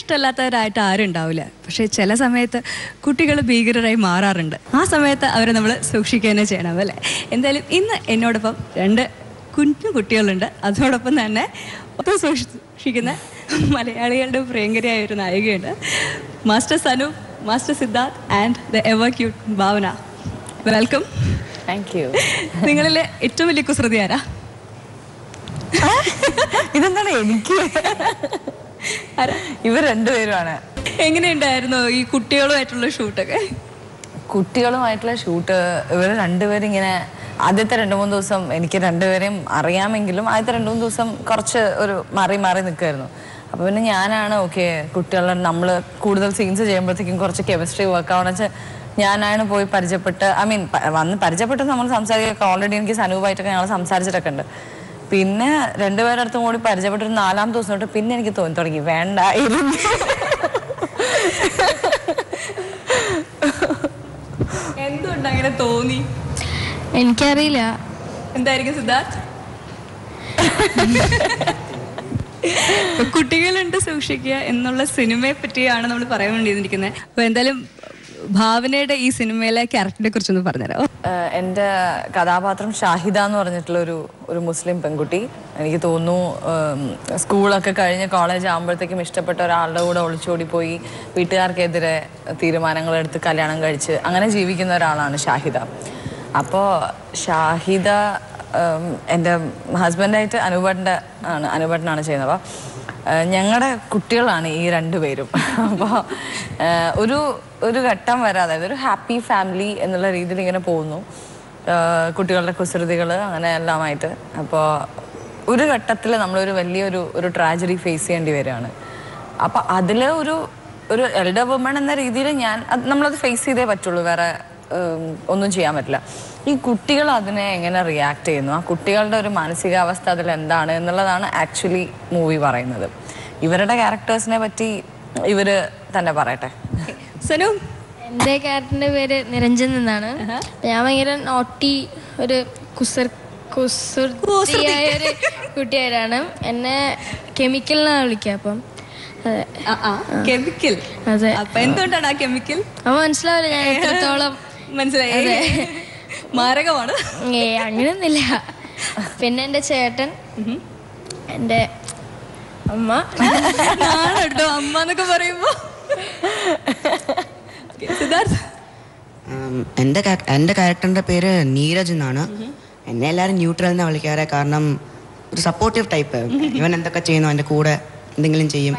ഇഷ്ടമല്ലാത്തവരായിട്ട് ആരും ഉണ്ടാവില്ല പക്ഷേ ചില സമയത്ത് കുട്ടികൾ ഭീകരരായി മാറാറുണ്ട് ആ സമയത്ത് അവരെ നമ്മൾ സൂക്ഷിക്കുക തന്നെ ചെയ്യണം അല്ലേ എന്തായാലും ഇന്ന് എന്നോടൊപ്പം രണ്ട് കുഞ്ഞു കുട്ടികളുണ്ട് അതോടൊപ്പം തന്നെ ഒപ്പം സൂക്ഷിക്കുന്ന മലയാളികളുടെ പ്രിയങ്കരിയായ ഒരു നായികയുണ്ട് master Sanu master Siddharth and the ever cute Bhavana welcome thank you നിങ്ങളിലെ ഏറ്റവും വലിയ കുസൃതി ആരാ ഇതെന്താണ് എനിക്ക് ആരാ ഇവർ രണ്ടുപേരുമാണ് എങ്ങനെയുണ്ടായിരുന്നു ഈ കുട്ടികളുമായിട്ടുള്ള ഷൂട്ടൊക്കെ കുട്ടികളുമായിട്ടുള്ള ഷൂട്ട് ഇവർ രണ്ടുപേരും ഇങ്ങനെ ആദ്യത്തെ രണ്ട് മൂന്ന് ദിവസം എനിക്ക് രണ്ടുപേരെയും അറിയാമെങ്കിലും ആദ്യത്തെ രണ്ട് മൂന്ന് ദിവസം കുറച്ച് ഒരു മാറി മാറി നിൽക്കുമായിരുന്നു അപ്പോൾ പിന്നെ ഞാനാണ് ഓക്കെ കുട്ടികളുടെ നമ്മൾ കൂടുതൽ സീൻസ് ചെയ്യുമ്പോഴത്തേക്കും കുറച്ച് കെമിസ്ട്രി വർക്ക് ആവണം വെച്ചാൽ ഞാനാണ് പോയി പരിചയപ്പെട്ട് ഐ മീൻ വന്ന് പരിചയപ്പെട്ട് നമ്മൾ സംസാരിക്കുക ഓൾറെഡി എനിക്ക് സനൂപായിട്ടൊക്കെ ഞങ്ങൾ സംസാരിച്ചിട്ടൊക്കെ ഉണ്ട് പിന്നെ രണ്ടുപേരുടെ അടുത്തും കൂടി പരിചയപ്പെട്ട ഒരു നാലാം ദിവസം തൊട്ട് പിന്നെ എനിക്ക് തോന്നി തുടങ്ങി വേണ്ടായിരുന്നു എന്തുകൊണ്ട് അങ്ങനെ തോന്നി എനിക്കറിയില്ല എന്തായിരിക്കും സിദ്ധാർത്ഥ് ഇപ്പൊ കുട്ടികളുണ്ട് സൂക്ഷിക്കുക എന്നുള്ള സിനിമയെ പറ്റിയാണ് നമ്മൾ പറയാൻ വേണ്ടിയിരിക്കുന്നത് അപ്പൊ എന്തായാലും ഭാവനയുടെ ഈ സിനിമയിലെ ക്യാരക്ടറിനെ കുറിച്ചൊന്ന് പറഞ്ഞുതരാമോ ഏഹ് എൻ്റെ കഥാപാത്രം ഷാഹിദ എന്ന് പറഞ്ഞിട്ടുള്ള ഒരു ഒരു മുസ്ലിം പെൺകുട്ടി എനിക്ക് തോന്നുന്നു ഉം, സ്കൂളൊക്കെ കഴിഞ്ഞ് കോളേജ് ആകുമ്പോഴത്തേക്കും ഇഷ്ടപ്പെട്ട ഒരാളുടെ കൂടെ ഒളിച്ചോടി പോയി വീട്ടുകാർക്കെതിരെ തീരുമാനങ്ങളെടുത്ത് കല്യാണം കഴിച്ച് അങ്ങനെ ജീവിക്കുന്ന ഒരാളാണ് ഷാഹിദ അപ്പോൾ ഷാഹിദ ഉം, എൻ്റെ ഹസ്ബൻഡായിട്ട് അനുപേട്ടൻ്റെ ആണ് അനുപേട്ടനാണ് ചെയ്യുന്നത് അപ്പോൾ ഞങ്ങളുടെ കുട്ടികളാണ് ഈ രണ്ടുപേരും അപ്പോൾ ഒരു ഒരു ഘട്ടം വരെ അതായത് ഒരു ഹാപ്പി ഫാമിലി എന്നുള്ള രീതിയിൽ ഇങ്ങനെ പോകുന്നു ആഹ് കുട്ടികളുടെ കുസൃതികൾ അങ്ങനെ എല്ലാമായിട്ട് അപ്പോൾ ഒരു ഘട്ടത്തിൽ നമ്മളൊരു വലിയൊരു ഒരു ട്രാജഡി ഫേസ് ചെയ്യേണ്ടി വരികയാണ് അപ്പോൾ അതിൽ ഒരു ഒരു എൽഡർ വുമൺ എന്ന രീതിയിൽ ഞാൻ അത് നമ്മളത് ഫേസ് ചെയ്തേ പറ്റുള്ളൂ വേറെ ഉം, ഒന്നും ചെയ്യാൻ പറ്റില്ല ഈ കുട്ടികൾ അതിനെ എങ്ങനെ റിയാക്ട് ചെയ്യുന്നു ആ കുട്ടികളുടെ ഒരു മാനസികാവസ്ഥ അതിൽ എന്താണ് എന്നുള്ളതാണ് ആക്ച്വലി മൂവി പറയുന്നത് ഇവരുടെ ക്യാരക്ടേഴ്സിനെ പറ്റി ഇവര് തന്നെ പറയട്ടെ സനു എൻ്റെ ക്യാരക്ടറിന്റെ പേര് നിരഞ്ജൻ എന്നാണ് ഞാൻ ഭയങ്കര നോട്ടി ഒരു കുസർ കുസൃതിയായ ഒരു കുട്ടിയായിട്ടാണ് എന്നെ കെമിക്കൽ എന്നാണ് വിളിക്കുക അപ്പം അതെ കെമിക്കൽ അതെ അപ്പൊ എന്തുകൊണ്ടാണ് ആ കെമിക്കൽ അപ്പൊ മനസ്സിലാവില്ല ഞാൻ എത്രത്തോളം മനസ്സിലായി മാരകമാണ് ഏ അങ്ങനെയൊന്നുമില്ല പിന്നെ എൻ്റെ ചേട്ടൻ എൻ്റെ അമ്മ കേട്ടോ അമ്മ എന്നൊക്കെ പറയുമ്പോ Okay, സിദ്ധാർത്ഥ് ഉം, എൻ്റെ കാ- എൻ്റെ ക്യാരക്ടറിൻ്റെ പേര് നീരജ് എന്നാണ് എന്നെ എല്ലാവരും ന്യൂട്രൽ എന്നാണ് വിളിക്കാറ് കാരണം ഒരു സപ്പോർട്ടീവ് ടൈപ്പ് ഇവൻ എന്തൊക്കെ ചെയ്യുന്നു എൻ്റെ കൂടെ എന്തെങ്കിലും ചെയ്യും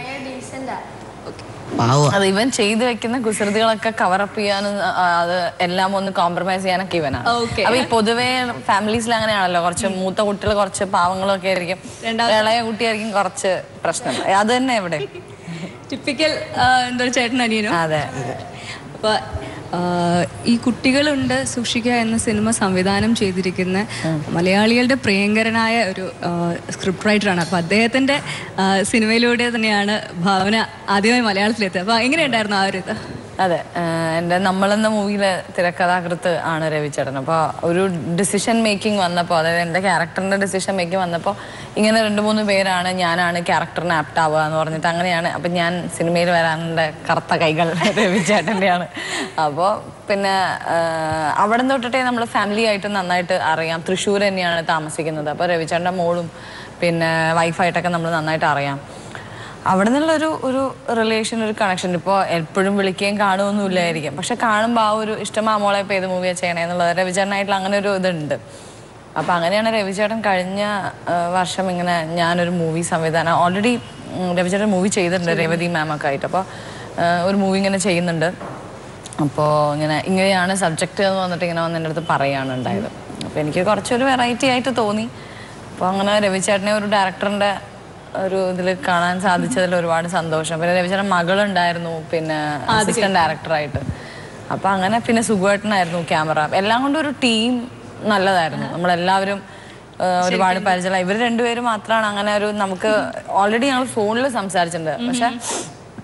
പാവോ അത് ഇവൻ ചെയ്തു വെക്കുന്ന കുസൃതികളൊക്കെ കവറപ്പ് ചെയ്യാനും ആ, അത് എല്ലാം ഒന്ന് കോംപ്രമൈസ് ചെയ്യാനൊക്കെ ഇവനാണ് Okay. അപ്പൊ ഈ പൊതുവേ ഫാമിലീസിൽ അങ്ങനെയാണല്ലോ കുറച്ച് മൂത്ത കുട്ടികൾ കുറച്ച് പാവങ്ങളൊക്കെ ആയിരിക്കും ഇളയ കുട്ടിയായിരിക്കും കുറച്ച് പ്രശ്നം അത് തന്നെ ഇവിടെ ടിപ്പിക്കൽ എന്താ ചേട്ടൻ അനിയനും അതെ അപ്പൊ ആ, ഈ കുട്ടികളുണ്ട് സൂക്ഷിക്കുക എന്ന സിനിമ സംവിധാനം ചെയ്തിരിക്കുന്ന മലയാളികളുടെ പ്രിയങ്കരനായ ഒരു സ്ക്രിപ്റ്റ് റൈറ്ററാണ് അപ്പൊ അദ്ദേഹത്തിന്റെ ആ, സിനിമയിലൂടെ തന്നെയാണ് ഭാവന ആദ്യമായി മലയാളത്തിലെത്തിയത് അപ്പൊ എങ്ങനെയുണ്ടായിരുന്നു ആ ഒരു ഇത് അതെ ആഹ് എൻ്റെ നമ്മളെന്ന മൂവിയിലെ തിരക്കഥാകൃത്ത് ആണ് രവിചേട്ടൻ അപ്പോൾ ഒരു ഡിസിഷൻ മേക്കിംഗ് വന്നപ്പോൾ അതായത് എൻ്റെ ക്യാരക്ടറിൻ്റെ ഡിസിഷൻ മേക്കിംഗ് വന്നപ്പോൾ ഇങ്ങനെ രണ്ട് മൂന്ന് പേരാണ് ഞാനാണ് ക്യാരക്ടറിന് ആപ്റ്റ് ആവുക എന്ന് പറഞ്ഞിട്ട് അങ്ങനെയാണ് അപ്പം ഞാൻ സിനിമയിൽ വരാനുള്ള കറുത്ത കൈകൾ രവിചേട്ടൻ്റെയാണ് അപ്പോൾ പിന്നെ ആഹ് അവിടെ തൊട്ടിട്ടേ നമ്മൾ ഫാമിലി ആയിട്ട് നന്നായിട്ട് അറിയാം തൃശ്ശൂർ തന്നെയാണ് താമസിക്കുന്നത് അപ്പോൾ രവിചേട്ടൻ്റെ മോളും പിന്നെ വൈഫായിട്ടൊക്കെ നമ്മൾ നന്നായിട്ട് അറിയാം അവിടെ നിന്നുള്ള ഒരു ഒരു റിലേഷൻ ഒരു കണക്ഷൻ ഇപ്പോൾ എപ്പോഴും വിളിക്കുകയും കാണുമൊന്നുമില്ലായിരിക്കും പക്ഷെ കാണുമ്പോൾ ആ ഒരു ഇഷ്ടമാ മോളെ ഇപ്പോൾ ഏത് മൂവിയാണ് ചെയ്യണേ എന്നുള്ളത് രവിചേട്ടനായിട്ടുള്ള അങ്ങനെ ഒരു ഇതുണ്ട് അപ്പം അങ്ങനെയാണ് രവിചേട്ടൻ കഴിഞ്ഞ ആ, വർഷം ഇങ്ങനെ ഞാനൊരു മൂവി സംവിധാനം ഓൾറെഡി രവിചേട്ടൻ മൂവി ചെയ്തിട്ടുണ്ട് രേവതി മാമൊക്കെ ആയിട്ട് അപ്പോൾ ഒരു മൂവി ഇങ്ങനെ ചെയ്യുന്നുണ്ട് അപ്പോൾ ഇങ്ങനെ ഇങ്ങനെയാണ് സബ്ജക്റ്റ് എന്ന് വന്നിട്ട് ഇങ്ങനെ വന്ന് എൻ്റെ അടുത്ത് പറയുകയാണ് ഉണ്ടായത് അപ്പോൾ എനിക്ക് കുറച്ചൊരു വെറൈറ്റി ആയിട്ട് തോന്നി അപ്പോൾ അങ്ങനെ രവിചേട്ടനെ ഒരു ഡയറക്ടറിൻ്റെ ഒരു ഇതിൽ കാണാൻ സാധിച്ചതിൽ ഒരുപാട് സന്തോഷം പിന്നെ രവിചേട്ടൻ മകളുണ്ടായിരുന്നു പിന്നെ അസിസ്റ്റന്റ് ഡയറക്ടറായിട്ട് അപ്പോൾ അങ്ങനെ പിന്നെ സുഖമായിട്ടനായിരുന്നു ക്യാമറ എല്ലാം കൊണ്ടും ഒരു ടീം നല്ലതായിരുന്നു നമ്മളെല്ലാവരും ആ, ഒരുപാട് പരിചയം ഇവർ രണ്ടുപേരും മാത്രമാണ് അങ്ങനെ ഒരു നമുക്ക് ഓൾറെഡി ഞങ്ങൾ ഫോണിൽ സംസാരിച്ചിട്ടുണ്ട് പക്ഷെ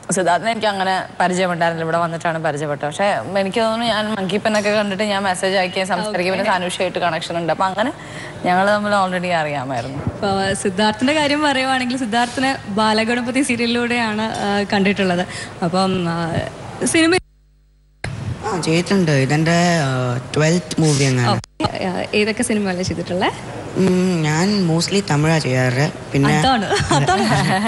സിദ്ധാർത്ഥിനെ എനിക്ക് അങ്ങനെ പരിചയമുണ്ടായിരുന്നില്ല ഇവിടെ വന്നിട്ടാണ് പരിചയപ്പെട്ടത് പക്ഷെ എനിക്ക് തോന്നുന്നു ഞാൻ മങ്കി പെണ്ണൊക്കെ കണ്ടിട്ട് ഞാൻ മെസ്സേജ് അയക്കുകയും സംസാരിക്കുകയും പിന്നെ സാനുഷയായിട്ട് കണക്ഷൻ ഉണ്ട് അപ്പൊ അങ്ങനെ ഞങ്ങൾ തമ്മിൽ ഓൾറെഡി അറിയാമായിരുന്നു ഇപ്പൊ സിദ്ധാർത്ഥിന്റെ കാര്യം പറയുവാണെങ്കിൽ സിദ്ധാർത്ഥിനെ ബാലഗണപതി സീരിയലിലൂടെയാണ് ആ, കണ്ടിട്ടുള്ളത് അപ്പം ആ, സിനിമ ആ ചെയ്തിട്ടുണ്ട് ഇതെൻ്റെ ട്വൽത്ത് മൂവി അങ്ങനെ ആ, ഏതൊക്കെ സിനിമകളാണ് ചെയ്തിട്ടുള്ളത് ഉം, ഞാൻ മോസ്റ്റ്ലി തമിഴാണ് ചെയ്യാറ് പിന്നെ അതാണ് അതാണ്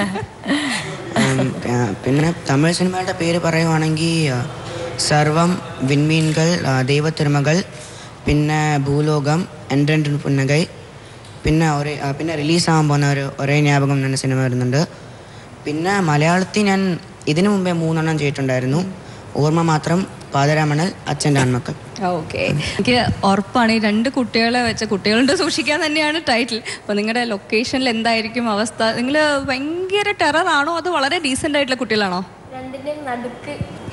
ഉം, ആ, പിന്നെ തമിഴ് സിനിമയുടെ പേര് പറയുവാണെങ്കിൽ ആ, സർവം വിൺമീൻകൾ ആ, ദൈവത്തിരുമകൾ പിന്നെ ഭൂലോകം എൻ്റെ രണ്ട് പുന്നകൈ പിന്നെ ഒരേ ആ, പിന്നെ റിലീസാകാൻ പോകുന്ന ഒരു ഒരേ ജ്ഞാപകം എന്ന സിനിമ വരുന്നുണ്ട് പിന്നെ മലയാളത്തിൽ ഞാൻ ഇതിനു മുമ്പേ മൂന്നെണ്ണം ചെയ്തിട്ടുണ്ടായിരുന്നു ഓർമ്മ മാത്രം പാതരാമണൽ അച്ഛൻ്റെ ആൺമക്കൾ ഓക്കെ എനിക്ക് ഉറപ്പാണ് ഈ രണ്ട് കുട്ടികളെ വെച്ച കുട്ടികളുണ്ട് സൂക്ഷിക്കാൻ തന്നെയാണ് ടൈറ്റിൽ അപ്പോൾ നിങ്ങളുടെ ലൊക്കേഷനിൽ എന്തായിരിക്കും അവസ്ഥ നിങ്ങൾ ഭയങ്കര ടെററാണോ അതോ വളരെ ഡീസൻ്റ് ആയിട്ടുള്ള കുട്ടികളാണോ രണ്ടിന്റെയും നടുക്ക്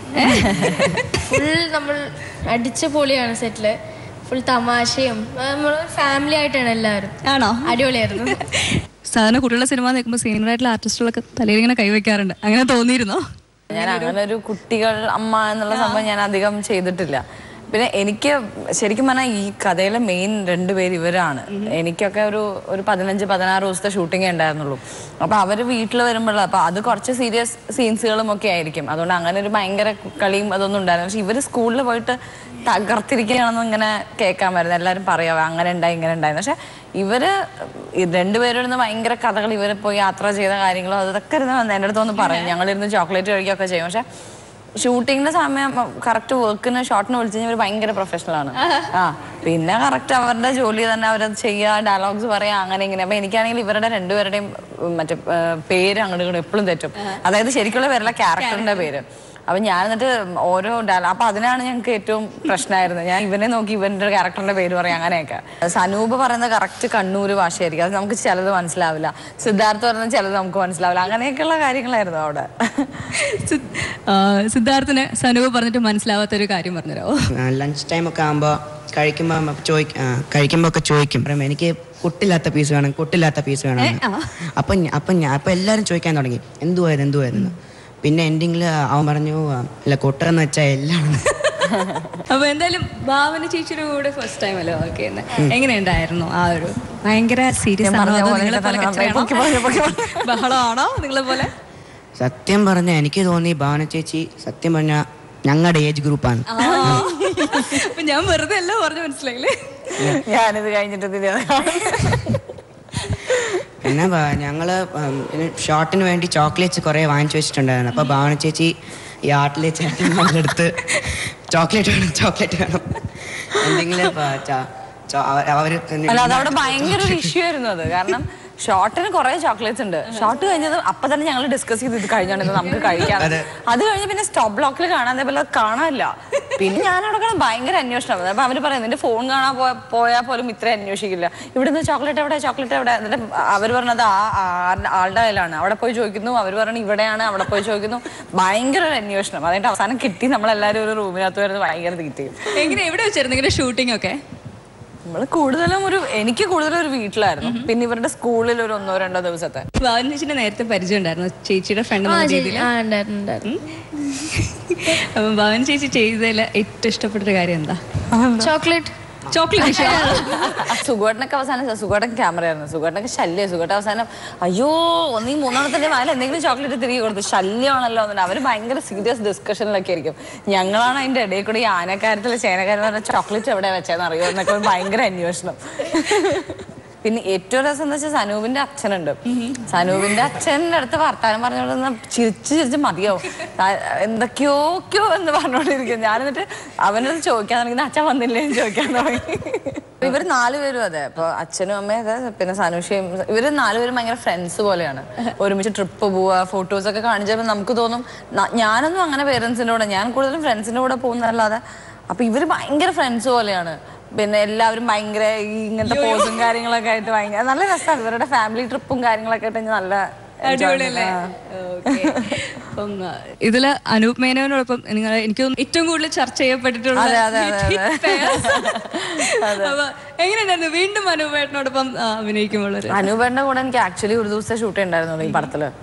ഫുൾ നമ്മൾ അടിച്ച പൊളിയാണ് സെറ്റില് ഫുൾ തമാശയും നമ്മൾ ഫാമിലി ആയിട്ടാണ് എല്ലാവരും ആണോ അടിപൊളിയായിരുന്നു സാധാരണ കുട്ടികളുടെ സിനിമ നിൽക്കുമ്പോൾ സീനിയർ ആയിട്ടുള്ള ആർട്ടിസ്റ്റുകളൊക്കെ തലയിൽ ഇങ്ങനെ കൈവയ്ക്കാറുണ്ട് അങ്ങനെ തോന്നിയിരുന്നോ ഞാൻ അങ്ങനെ ഒരു കുട്ടികൾ അമ്മ എന്നുള്ള സംഭവം ഞാൻ അധികം ചെയ്തിട്ടില്ല പിന്നെ എനിക്ക് ശരിക്കും പറഞ്ഞാൽ ഈ കഥയിലെ മെയിൻ രണ്ടുപേര് ഇവരാണ് എനിക്കൊക്കെ ഒരു ഒരു പതിനഞ്ച് പതിനാറ് ദിവസത്തെ ഷൂട്ടിങ്ങേ ഉണ്ടായിരുന്നുള്ളൂ അപ്പൊ അവര് വീട്ടിൽ വരുമ്പോഴാണ് അപ്പൊ അത് കുറച്ച് സീരിയസ് സീൻസുകളും ഒക്കെ ആയിരിക്കും അതുകൊണ്ട് അങ്ങനെ ഒരു ഭയങ്കര കളിയും അതൊന്നും ഉണ്ടായിരുന്നു പക്ഷെ ഇവര് സ്കൂളിൽ പോയിട്ട് തകർത്തിരിക്കുകയാണെന്ന് ഇങ്ങനെ കേൾക്കാമായിരുന്നു എല്ലാവരും പറയാം അങ്ങനെ ഉണ്ടായി ഇങ്ങനെ ഉണ്ടായിരുന്നു പക്ഷെ ഇവര് ഈ രണ്ടുപേരും ഭയങ്കര കഥകൾ ഇവര് പോയി യാത്ര ചെയ്ത കാര്യങ്ങളോ അതൊക്കെ ഇരുന്ന് വന്ന് എൻ്റെ അടുത്ത് വന്ന് പറയും ഞങ്ങളിരുന്ന് ചോക്ലേറ്റ് കഴിക്കുകയൊക്കെ ചെയ്യും പക്ഷെ ഷൂട്ടിങ്ങിന്റെ സമയം കറക്റ്റ് വർക്കിന് ഷോട്ടിന് വിളിച്ചു കഴിഞ്ഞാൽ ഇവര് ഭയങ്കര പ്രൊഫഷണൽ ആണ് ആ പിന്നെ കറക്റ്റ് അവരുടെ ജോലി തന്നെ അവരത് ചെയ്യുക ഡയലോഗ്സ് പറയാ അങ്ങനെ ഇങ്ങനെ അപ്പൊ എനിക്കാണെങ്കിൽ ഇവരുടെ രണ്ടുപേരുടെയും ഉം, മറ്റേ ആ, പേര് അങ്ങോട്ട് ഇങ്ങോട്ട് എപ്പോഴും തെറ്റും അതായത് ശരിക്കുള്ള പേരല്ല ക്യാരക്ടറിന്റെ പേര് അപ്പൊ ഞാൻ എന്നിട്ട് ഓരോ ഡയലോഗ് അപ്പൊ അതിനാണ് ഞങ്ങൾക്ക് ഏറ്റവും പ്രശ്നമായിരുന്നത് ഞാൻ ഇവനെ നോക്കി ഇവന്റെ ക്യാരക്ടറിന്റെ പേര് പറയാം അങ്ങനെയൊക്കെ സനൂപ് പറയുന്നത് കറക്റ്റ് കണ്ണൂര് ഭാഷയായിരിക്കും അത് നമുക്ക് ചിലത് മനസ്സിലാവില്ല സിദ്ധാർത്ഥ് പറയുന്നത് ചിലത് നമുക്ക് മനസ്സിലാവില്ല അങ്ങനെയൊക്കെയുള്ള കാര്യങ്ങളായിരുന്നു അവിടെ സിദ്- ആ, സിദ്ധാർത്ഥിന് സനുവ് പറഞ്ഞിട്ട് മനസ്സിലാവാത്തൊരു കാര്യം പറഞ്ഞുതരാമോ ലഞ്ച് ടൈം ഒക്കെ ആകുമ്പോൾ കഴിക്കുമ്പോൾ ചോദിക്കും കഴിക്കുമ്പോൾ ഒക്കെ ചോദിക്കും പറയും എനിക്ക് കുട്ടില്ലാത്ത പീസ് വേണം കുട്ടില്ലാത്ത പീസ് വേണം എന്ന്." അപ്പം ഞ- അപ്പം ഞാൻ അപ്പം എല്ലാവരും ചോദിക്കാൻ തുടങ്ങി എന്തുവായിരുന്നു എന്തുവായിരുന്നു പിന്നെ എൻഡിങ്ങിൽ അവൻ പറഞ്ഞു "ആ, ഇല്ല കൊട്ടെന്ന് വെച്ചാൽ എല്ലാം അപ്പൊ എന്തായാലും ഭാവന ചേച്ചിയുടെ കൂടെ ഫസ്റ്റ് ടൈം അല്ലേ വർക്ക് ചെയ്യുന്നത് എങ്ങനെയുണ്ടായിരുന്നു ആ ഒരു ഭയങ്കര സീരിയസ് ഞാൻ ആണോ പറഞ്ഞ അതോ പോലെ നിങ്ങളെ പോലെ തന്നെ കച്ചറയാണോ? പൊക്കി പൊക്കി പൊക്കി പൊക്കി. ബഹളമാണോ നിങ്ങളെ പോലെ സത്യം പറഞ്ഞ എനിക്ക് തോന്നി ഭാവന ചേച്ചി സത്യം പറഞ്ഞ ഞങ്ങളുടെ ഏജ് ഗ്രൂപ്പാണ് ആ. അപ്പൊ ഞാൻ വെറുതെ അല്ല പറഞ്ഞു മനസ്സിലായില്ലേ ഞാനിത് കഴിഞ്ഞിട്ട് തിരികെ പിന്നെ ഭ- ഞങ്ങള് ഉം, പിന്നെ ഷോട്ടിന് വേണ്ടി ചോക്ലേറ്റ്സ് കുറേ വാങ്ങിച്ചു വെച്ചിട്ടുണ്ടായിരുന്നു അപ്പോൾ ഭാവന ചേച്ചി ഈ ആട്ടിലെ ചേട്ടന്മാരുടെ അടുത്ത് ചോക്ലേറ്റ് വേണം ചോക്ലേറ്റ് വേണം എന്തെങ്കിലും പ- ച- ചോ- അവ- അവര് അല്ല അതവിടെ ഭയങ്കര ഒരു ഇഷ്യൂ ആയിരുന്നു അത് കാരണം ഷോർട്ടിന് കുറെ ചോക്ലേറ്റ്സ് ഉണ്ട് ഷോർട്ട് കഴിഞ്ഞത് അപ്പൊ തന്നെ ഞങ്ങൾ ഡിസ്കസ് ചെയ്ത് ഇത് കഴിഞ്ഞാണ് ഇത് നമുക്ക് കഴിക്കാം അത് കഴിഞ്ഞ് പിന്നെ സ്റ്റോപ്പ് ബ്ലോക്കിൽ കാണാൻ അതേപോലെ അത് കാണാനില്ല പിന്നെ ഞാൻ അവിടെ കാണാൻ ഭയങ്കര അന്വേഷണം അപ്പൊ അവര് പറയുന്നത് നിന്റെ ഫോൺ കാണാൻ പോയ- പോയാൽ പോലും ഇത്ര അന്വേഷിക്കില്ല ഇവിടുന്ന് ചോക്ലേറ്റ് എവിടെ ചോക്ലേറ്റ് എവിടെ എന്നിട്ട് അവർ പറഞ്ഞത് ആ ആ- ആളുടെ കയ്യിലാണ് അവിടെ പോയി ചോദിക്കുന്നു അവർ പറഞ്ഞു ഇവിടെയാണ് അവിടെ പോയി ചോദിക്കുന്നു ഭയങ്കര ഒരു അന്വേഷണം അതായത് അവസാനം കിട്ടി നമ്മളെല്ലാവരും ഒരു റൂമിനകത്ത് വരുന്നത് ഭയങ്കര തീറ്റയും എങ്ങനെ എവിടെ വെച്ചായിരുന്നു ഇങ്ങനെ ഷൂട്ടിംഗ് ഒക്കെ നമ്മൾ കൂടുതലും ഒരു എനിക്ക് കൂടുതലും ഒരു വീട്ടിലായിരുന്നു പിന്നെ ഇവരുടെ സ്കൂളിൽ ഒരു ഒന്നോ രണ്ടോ ദിവസത്തെ ഭാവന ചേച്ചിന്റെ നേരത്തെ പരിചയം ഉണ്ടായിരുന്നു ചേച്ചിയുടെ ഫ്രണ്ട് ആ എന്ന ചേച്ചി രീതിയിൽ ആ ഉണ്ടായിരുന്നു ഉണ്ടായിരുന്നു അപ്പം ഭാവന ചേച്ചി ചെയ്തതിൽ ഏറ്റവും ഇഷ്ടപ്പെട്ടൊരു കാര്യം എന്താ ചോക്ലേറ്റ് ചോക്ലേറ്റ് സുഖേട്ടനൊക്കെ അവസാനം സുഖേട്ടൻ ക്യാമറ ആയിരുന്നു സുഖേട്ടനൊക്കെ ശല്യം സുഖേട്ടൻ അവസാനം അയ്യോ ഒന്നീ മൂന്നാമത്തെ വായിൽ എന്തെങ്കിലും ചോക്ലേറ്റ് തിരികെ കൊടുത്തു ശല്യമാണല്ലോ എന്നിട്ട് അവര് ഭയങ്കര സീരിയസ് ഡിസ്കഷനിലൊക്കെ ആയിരിക്കും ഞങ്ങളാണ് അതിന്റെ ഇടയിൽ കൂടി ഈ ആനക്കാര്യത്തിലെ ചേനക്കാരെന്ന് പറഞ്ഞ ചോക്ലേറ്റ് എവിടെ വെച്ചതെന്ന് അറിയോ എന്നൊക്കെ ഒരു ഭയങ്കര അന്വേഷണം പിന്നെ ഏറ്റവും രസം എന്താ വെച്ചാൽ സനൂപിന്റെ അച്ഛനുണ്ട് സനൂപിന്റെ അച്ഛൻ്റെ അടുത്ത് വർത്താനം പറഞ്ഞോണ്ട് ചിരിച്ച് ചിരിച്ച് മതിയാവും ആ, എന്തൊക്കെയോക്കെയോ എന്ന് പറഞ്ഞോണ്ടിരിക്കും ഞാൻ എന്നിട്ട് അവനത് ചോദിക്കാൻ തുടങ്ങി അച്ഛൻ വന്നില്ലേ എന്ന് ചോദിക്കാൻ തുടങ്ങി ഇവർ നാലുപേരും അതെ അപ്പൊ അച്ഛനും അമ്മയും അതെ പിന്നെ സനുഷയും ഇവര് നാലുപേരും ഭയങ്കര ഫ്രണ്ട്സ് പോലെയാണ് ഒരുമിച്ച് ട്രിപ്പ് പോവുക ഫോട്ടോസ് ഒക്കെ കാണിച്ചപ്പോൾ നമുക്ക് തോന്നും ന- ഞാനൊന്നും അങ്ങനെ പേരൻസിന്റെ കൂടെ ഞാൻ കൂടുതലും ഫ്രണ്ട്സിന്റെ കൂടെ പോകുന്നതല്ലാതെ അപ്പൊ ഇവര് ഭയങ്കര ഫ്രണ്ട്സ് പോലെയാണ് പിന്നെ എല്ലാവരും ഭയങ്കര ഈ ഇങ്ങനത്തെ പോസും കാര്യങ്ങളൊക്കെ ആയിട്ട് ഭയങ്കര നല്ല രസമാണ് ഇവരുടെ ഫാമിലി ട്രിപ്പും കാര്യങ്ങളൊക്കെ ആയിട്ട് നല്ല അടിപൊളിയല്ലേ ഓക്കേ. അപ്പം ആ, ഇതില് അനൂപ് മേനോനോടൊപ്പം നിങ്ങൾ എനിക്ക് തോന്നുന്നു ഏറ്റവും കൂടുതൽ ചർച്ച ചെയ്യപ്പെട്ടിട്ടുള്ള അതെ, അതെ, അതെ, hit pairs. അപ്പൊ എങ്ങനെയുണ്ടായിരുന്നു വീണ്ടും അനൂപ് ഏട്ടനോടൊപ്പം ആ, അഭിനയിക്കുമ്പോൾ ഒരു അനൂപേന്റെ കൂടെ എനിക്ക് ആക്ച്വലി ഒരു ദിവസത്തെ ഷൂട്ടേ ഉണ്ടായിരുന്നുള്ളൂ ഈ പടത്തില്